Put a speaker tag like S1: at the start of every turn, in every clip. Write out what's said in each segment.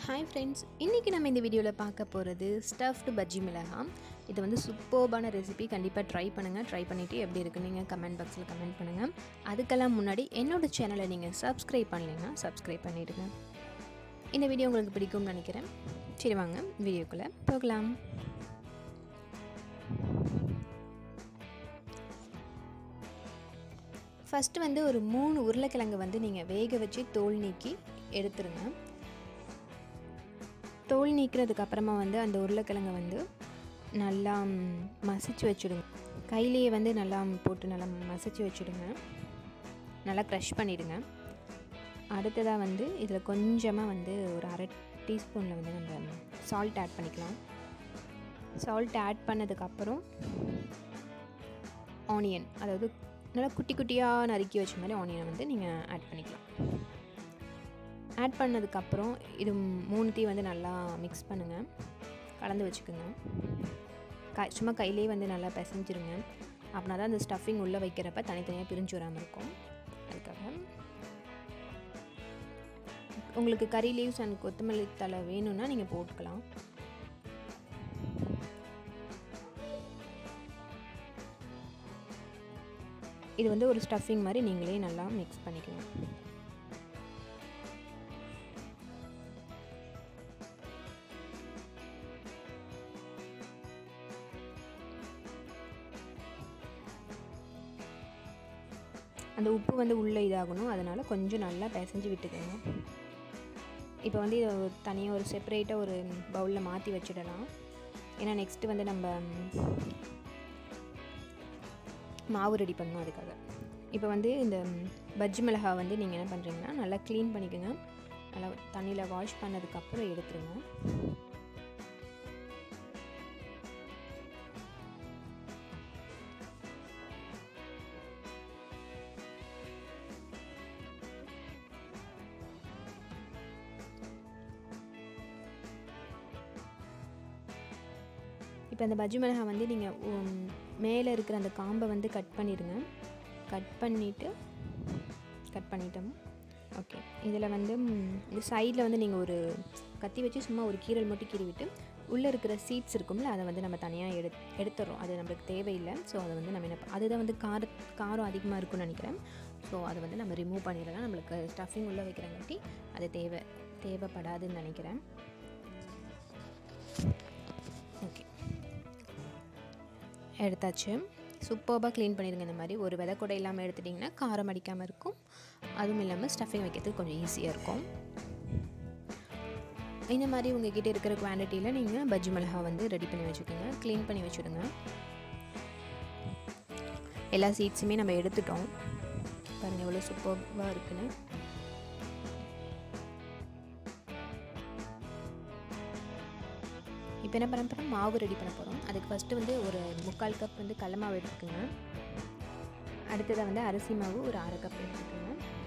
S1: Hi friends இன்றைக்கி நம்ம இந்த வீடியோவில் பார்க்க போகிறது ஸ்டஃப்டு பஜ்ஜி மிளகாய் இது வந்து சூப்பர்பான ரெசிபி கண்டிப்பாக ட்ரை பண்ணுங்கள் ட்ரை பண்ணிவிட்டு எப்படி இருக்குன்னு நீங்கள் கமெண்ட் பாக்ஸில் கமெண்ட் பண்ணுங்கள் அதுக்கெல்லாம் முன்னாடி என்னோட சேனலை நீங்கள் சப்ஸ்கிரைப் பண்ணலைன்னா சப்ஸ்கிரைப் பண்ணிவிடுங்க இந்த வீடியோ உங்களுக்கு பிடிக்கும்னு நினைக்கிறேன் சரி வாங்க வீடியோக்குள்ளே போகலாம் ஃபஸ்ட்டு வந்து ஒரு மூணு உருளைக்கிழங்கு வந்து நீங்கள் வேக வச்சு தோல் நீக்கி எடுத்துருங்க தோல் நீக்கிறதுக்கு அப்புறமா வந்து அந்த உருளைக்கிழங்கை வந்து நல்லா ம், மசிச்சு வச்சுடுங்க கையிலேயே வந்து நல்லா போட்டு நல்லா மசிச்சு வச்சுடுங்க நல்லா க்ரஷ் பண்ணிவிடுங்க அடுத்ததாக வந்து இதில் கொஞ்சமாக வந்து ஒரு அரை டீஸ்பூனில் வந்து நம்ம சால்ட் ஆட் பண்ணிக்கலாம் சால்ட் ஆட் பண்ணதுக்கப்புறம் ஆனியன் அதாவது நல்லா குட்டி குட்டியாக நறுக்கி வச்ச மாதிரி ஆனியனை வந்து நீங்கள் ஆட் பண்ணிக்கலாம் ஆட் பண்ணதுக்கப்புறம் இது மூணுத்தையும் வந்து நல்லா மிக்ஸ் பண்ணுங்கள் கலந்து வச்சுக்கோங்க க சும்மா கையிலே வந்து நல்லா பிசைஞ்சிருங்க அப்படின்னா தான் அந்த ஸ்டஃபிங் உள்ளே வைக்கிறப்ப தனித்தனியாக பிரிஞ்சு வராமல் இருக்கும் அதுக்காக உங்களுக்கு கறி லீவ்ஸ் அண்ட் கொத்தமல்லி தலை வேணும்னா நீங்கள் போட்டுக்கலாம் இது வந்து ஒரு ஸ்டஃபிங் மாதிரி நீங்களே நல்லா மிக்ஸ் பண்ணிக்கணும் அந்த உப்பு வந்து உள்ளே இதாகணும் அதனால் கொஞ்சம் நல்லா பிசைஞ்சு விட்டுக்கோங்க இப்போ வந்து இதை தனியாக ஒரு செப்பரேட்டாக ஒரு பவுலில் மாற்றி வச்சிடலாம் ஏன்னா நெக்ஸ்ட்டு வந்து நம்ம மாவு ரெடி பண்ணணும் அதுக்காக இப்போ வந்து இந்த பஜ்ஜி மிளகாய் வந்து நீங்கள் என்ன பண்ணுறீங்கன்னா நல்லா க்ளீன் பண்ணிக்கோங்க நல்லா தண்ணியில் வாஷ் பண்ணதுக்கப்புறம் எடுத்துருங்க இப்போ அந்த பஜ்ஜி மிளகாய் வந்து நீங்கள் மேலே இருக்கிற அந்த காம்பை வந்து கட் பண்ணிடுங்க கட் பண்ணிவிட்டு கட் பண்ணிட்டோம் ஓகே இதில் வந்து ம், இந்த சைடில் வந்து நீங்கள் ஒரு கத்தி வச்சு சும்மா ஒரு கீரல் மட்டும் கீறி விட்டு உள்ளே இருக்கிற சீட்ஸ் இருக்கும்ல அதை வந்து நம்ம தனியாக எடு எடுத்துடுறோம் அது நம்மளுக்கு தேவையில்லை ஸோ அதை வந்து நம்ம என்ன ப- அதுதான் வந்து கார காரம் அதிகமாக இருக்கும்னு நினைக்கிறேன் ஸோ அதை வந்து நம்ம ரிமூவ் பண்ணிடலாம் நம்மளுக்கு ஸ்டஃபிங் உள்ளே வைக்கிறங்காட்டி அது தேவை தேவைப்படாதுன்னு நினைக்கிறேன் ஓகே எடுத்தாச்சு சூப்பர்பாக க்ளீன் பண்ணிடுங்க இந்த மாதிரி ஒரு விதை கூட இல்லாமல் எடுத்துட்டிங்கன்னா காரம் அடிக்காமல் இருக்கும் அதுவும் இல்லாமல் ஸ்டஃபிங் வைக்கிறதுக்கு கொஞ்சம் ஈஸியாக இருக்கும் இந்த மாதிரி உங்ககிட்ட இருக்கிற குவான்டிட்டியில் நீங்கள் பஜ்ஜி மிளகா வந்து ரெடி பண்ணி வச்சுக்கோங்க க்ளீன் பண்ணி வச்சுடுங்க எல்லா சீட்ஸுமே நம்ம எடுத்துட்டோம் பாருங்கள் எவ்வளோ சூப்பர்வாக இருக்குன்னு இப்போ என்ன பண்ண போகிறோம் மாவு ரெடி பண்ண போகிறோம் அதுக்கு ஃபஸ்ட்டு வந்து ஒரு முக்கால் கப் வந்து கடல மாவு எடுத்துக்கோங்க அடுத்ததாக வந்து அரிசி மாவு ஒரு அரை கப் எடுத்துக்கோங்க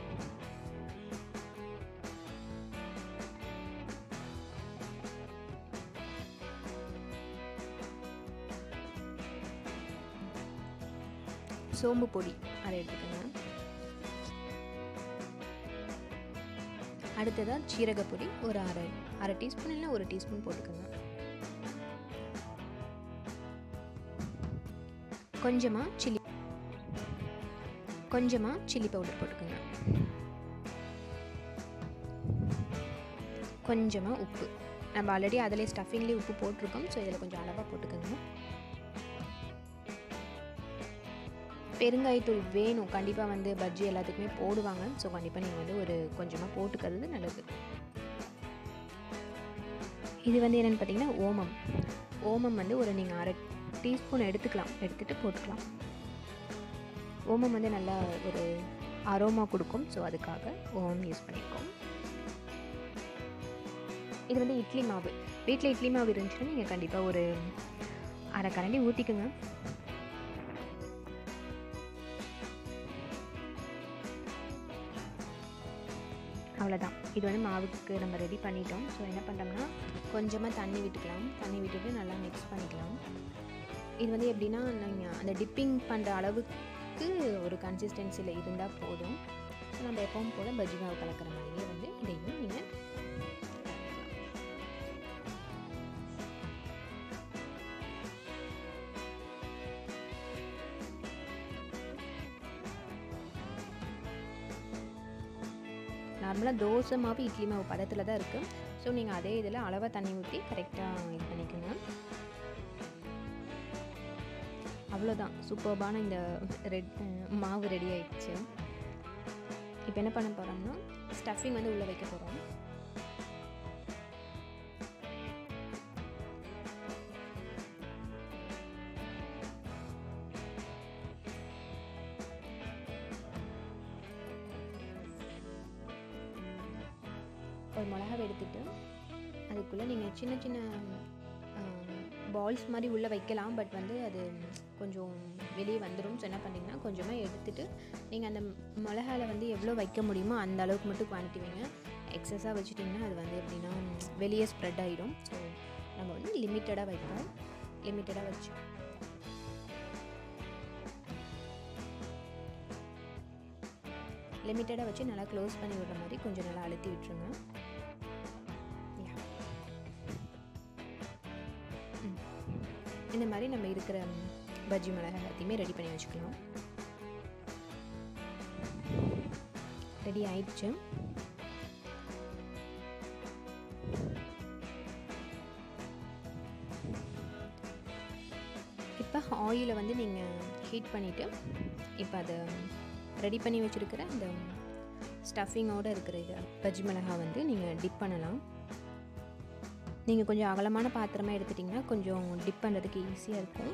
S1: சோம்பு பொடி அதை எடுத்துக்கோங்க அடுத்ததாக சீரகப்பொடி ஒரு அரை அரை டீஸ்பூன் இல்லை ஒரு டீஸ்பூன் போட்டுக்கோங்க கொஞ்சமாக சில்லி கொஞ்சமாக சில்லி பவுடர் போட்டுக்கோங்க கொஞ்சமாக உப்பு நம்ம ஆல்ரெடி அதிலே ஸ்டஃபிங்லேயே உப்பு போட்டிருக்கோம் ஸோ இதில் கொஞ்சம் அளவாக போட்டுக்கோங்க பெருங்காயத்தூள் வேணும் கண்டிப்பாக வந்து பஜ்ஜி எல்லாத்துக்குமே போடுவாங்க ஸோ கண்டிப்பாக நீங்கள் வந்து ஒரு கொஞ்சமாக போட்டுக்கிறது நல்லது இது வந்து என்னென்னு பார்த்தீங்கன்னா ஓமம் ஓமம் வந்து ஒரு நீங்கள் அரை டீஸ்பூன் எடுத்துக்கலாம் எடுத்துகிட்டு போட்டுக்கலாம் ஓமம் வந்து நல்லா ஒரு அரோமா கொடுக்கும் ஸோ அதுக்காக ஓமம் யூஸ் பண்ணியிருக்கோம் இது வந்து இட்லி மாவு வீட்டில் இட்லி மாவு இருந்துச்சுன்னா நீங்கள் கண்டிப்பாக ஒரு அரை கரண்டி ஊற்றிக்குங்க அவ்வளோதான் இது வந்து மாவுக்கு நம்ம ரெடி பண்ணிட்டோம் ஸோ என்ன பண்ணுறோம்னா கொஞ்சமாக தண்ணி விட்டுக்கலாம் தண்ணி விட்டுட்டு நல்லா மிக்ஸ் பண்ணிக்கலாம் இது வந்து எப்படின்னா நீங்கள் அந்த டிப்பிங் பண்ணுற அளவுக்கு ஒரு கன்சிஸ்டன்சியில் இருந்தால் போதும் ஸோ நம்ம எப்பவும் போல் பஜ்ஜி மாவு கலக்கிற மாதிரியே வந்து இதையும் நீங்கள் நார்மலாக தோசை மாவு இட்லி மாவு பதத்தில் தான் இருக்குது ஸோ நீங்கள் அதே இதில் அளவாக தண்ணி ஊற்றி கரெக்டாக இது பண்ணிக்கோங்க அவ்வளோதான் சூப்பர்பான இந்த ரெட் மாவு ரெடி ஆயிடுச்சு இப்போ என்ன பண்ண போகிறோம்னா ஸ்டஃபிங் வந்து உள்ளே வைக்க போகிறோம் ஒரு மிளகாவை எடுத்துட்டு அதுக்குள்ளே நீங்கள் சின்ன சின்ன பால்ஸ் மாதிரி உள்ளே வைக்கலாம் பட் வந்து அது கொஞ்சம் வெளியே வந்துடும் ஸோ என்ன பண்ணிங்கன்னா கொஞ்சமாக எடுத்துகிட்டு நீங்கள் அந்த மிளகாவில் வந்து எவ்வளோ வைக்க முடியுமோ அந்த அளவுக்கு மட்டும் குவான்டிட்டி வைங்க எக்ஸஸாக வச்சுட்டிங்கன்னா அது வந்து எப்படின்னா வெளியே ஸ்ப்ரெட் ஆகிடும் ஸோ நம்ம வந்து லிமிட்டடாக வைப்போம் லிமிட்டடாக வச்சு லிமிட்டடாக வச்சு நல்லா க்ளோஸ் பண்ணி விடுற மாதிரி கொஞ்சம் நல்லா அழுத்தி விட்டுருங்க இந்த மாதிரி நம்ம இருக்கிற பஜ்ஜி மிளகாய் எல்லாத்தையுமே ரெடி பண்ணி வச்சுக்கலாம் ரெடி ஆயிடுச்சு இப்போ ஆயிலை வந்து நீங்கள் ஹீட் பண்ணிவிட்டு இப்போ அதை ரெடி பண்ணி வச்சுருக்கிற அந்த ஸ்டஃபிங்கோடு இருக்கிற இது பஜ்ஜி மிளகாய் வந்து நீங்கள் டிப் பண்ணலாம் நீங்கள் கொஞ்சம் அகலமான பாத்திரமாக எடுத்துட்டிங்கன்னா கொஞ்சம் டிப் பண்ணுறதுக்கு ஈஸியாக இருக்கும்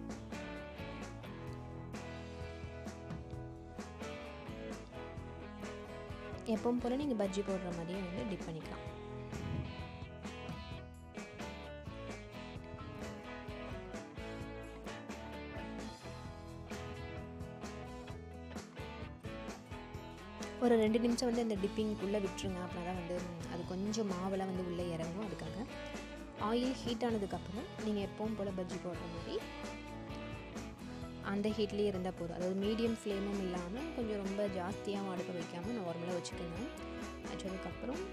S1: எப்பவும் போல் நீங்கள் பஜ்ஜி போடுற மாதிரியே வந்து டிப் பண்ணிக்கலாம் ஒரு ரெண்டு நிமிஷம் வந்து அந்த டிப்பிங்குள்ளே விட்டுருங்க அப்படின்னா தான் வந்து அது கொஞ்சம் மாவெல்லாம் வந்து உள்ளே இறங்கும் அதுக்காக ஆயில் ஹீட் ஆனதுக்கப்புறம் நீங்கள் எப்பவும் போல் பஜ்ஜி போடுற மாதிரி அந்த ஹீட்லேயே இருந்தால் போதும் அதாவது மீடியம் ஃப்ளேமும் இல்லாமல் கொஞ்சம் ரொம்ப ஜாஸ்தியாக அடுப்பை வைக்காமல் நார்மலாக வச்சுக்கோங்க வச்சதுக்கப்புறம்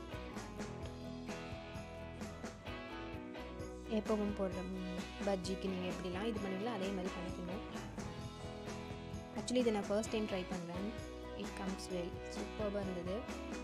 S1: எப்பவும் போடுற பஜ்ஜிக்கு நீங்கள் எப்படிலாம் இது பண்ணீங்களோ அதே மாதிரி பண்ணிக்கணும் ஆக்சுவலி இதை நான் ஃபர்ஸ்ட் டைம் ட்ரை பண்ணுறேன் இட் கம்ஸ் வெல் சூப்பராக இருந்தது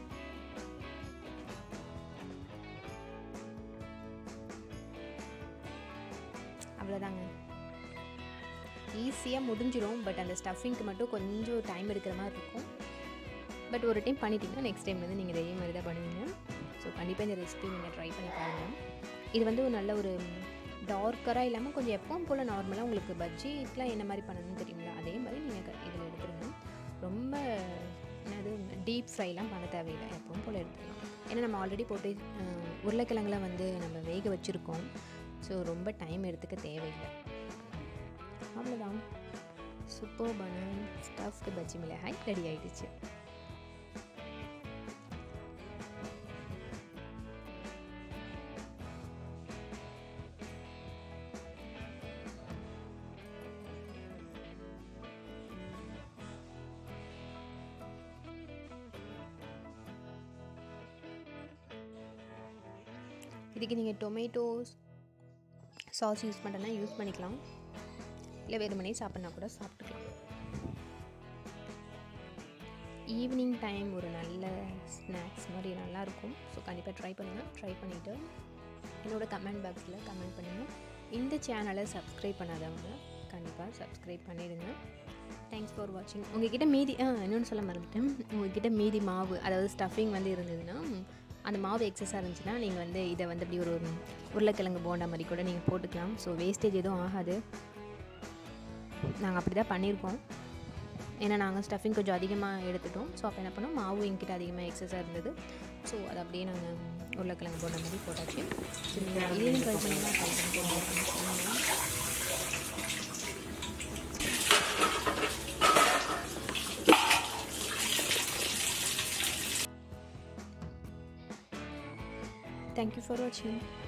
S1: அவ்வளோதாங்க ஈஸியாக முடிஞ்சிடும் பட் அந்த ஸ்டஃபிங்க்கு மட்டும் கொஞ்சம் டைம் எடுக்கிற மாதிரி இருக்கும் பட் ஒரு டைம் பண்ணிட்டீங்கன்னா நெக்ஸ்ட் டைம் வந்து நீங்கள் இதே மாதிரி தான் பண்ணுவீங்க ஸோ கண்டிப்பாக இந்த ரெசிபி நீங்கள் ட்ரை பண்ணி பாருங்கள் இது வந்து ஒரு நல்ல ஒரு டார்க்கராக இல்லாமல் கொஞ்சம் எப்பவும் போல் நார்மலாக உங்களுக்கு பஜ்ஜிக்கெலாம் என்ன மாதிரி பண்ணணும்னு தெரியுங்களா அதே மாதிரி நீங்கள் இதில் எடுத்துருங்க ரொம்ப என்னது டீப் ஃப்ரைலாம் பண்ண தேவையில்லை எப்பவும் போல் எடுத்துக்கலாம் ஏன்னா நம்ம ஆல்ரெடி போட்டு உருளைக்கிழங்குலாம் வந்து நம்ம வேக வச்சுருக்கோம் ஸோ ரொம்ப டைம் எடுத்துக்க தேவையில்லை அவ்வளோதான் சூப்பர் பனான் ஸ்டஃப்டு பஜ்ஜி மிளகாய் ரெடி ஆகிடுச்சு இதுக்கு நீங்கள் டொமேட்டோஸ் சாஸ் யூஸ் பண்ணுறதுனா யூஸ் பண்ணிக்கலாம் இல்லை வெறுமனே சாப்பிட்னா கூட சாப்பிட்டுக்கலாம் ஈவினிங் டைம் ஒரு நல்ல ஸ்நாக்ஸ் மாதிரி நல்லாயிருக்கும் ஸோ கண்டிப்பாக ட்ரை பண்ணுங்கள் ட்ரை பண்ணிவிட்டு என்னோடய கமெண்ட் பாக்ஸில் கமெண்ட் பண்ணுங்கள் இந்த சேனலை சப்ஸ்கிரைப் பண்ணாதவங்க கண்டிப்பாக சப்ஸ்கிரைப் பண்ணிடுங்க தேங்க்ஸ் ஃபார் வாட்சிங் உங்ககிட்ட மீதி ஆ இன்னொன்று சொல்ல மறந்துட்டேன் உங்ககிட்ட மீதி மாவு அதாவது ஸ்டஃபிங் வந்து இருந்ததுன்னா அந்த மாவு எக்ஸஸாக இருந்துச்சுன்னா நீங்கள் வந்து இதை வந்து அப்படி ஒரு உருளைக்கிழங்கு போண்டா மாதிரி கூட நீங்கள் போட்டுக்கலாம் ஸோ வேஸ்டேஜ் எதுவும் ஆகாது நாங்கள் அப்படி தான் பண்ணியிருக்கோம் ஏன்னா நாங்கள் ஸ்டஃபிங் கொஞ்சம் அதிகமாக எடுத்துட்டோம் ஸோ அப்போ என்ன பண்ணோம் மாவு எங்கிட்ட அதிகமாக எக்ஸஸாக இருந்தது ஸோ அதை அப்படியே நாங்கள் உருளைக்கிழங்கு போண்ட மாதிரி போட்டாச்சு இதையும் ட்ரை பண்ணிங்கன்னா ட்ரை பண்ணி Thank you for watching.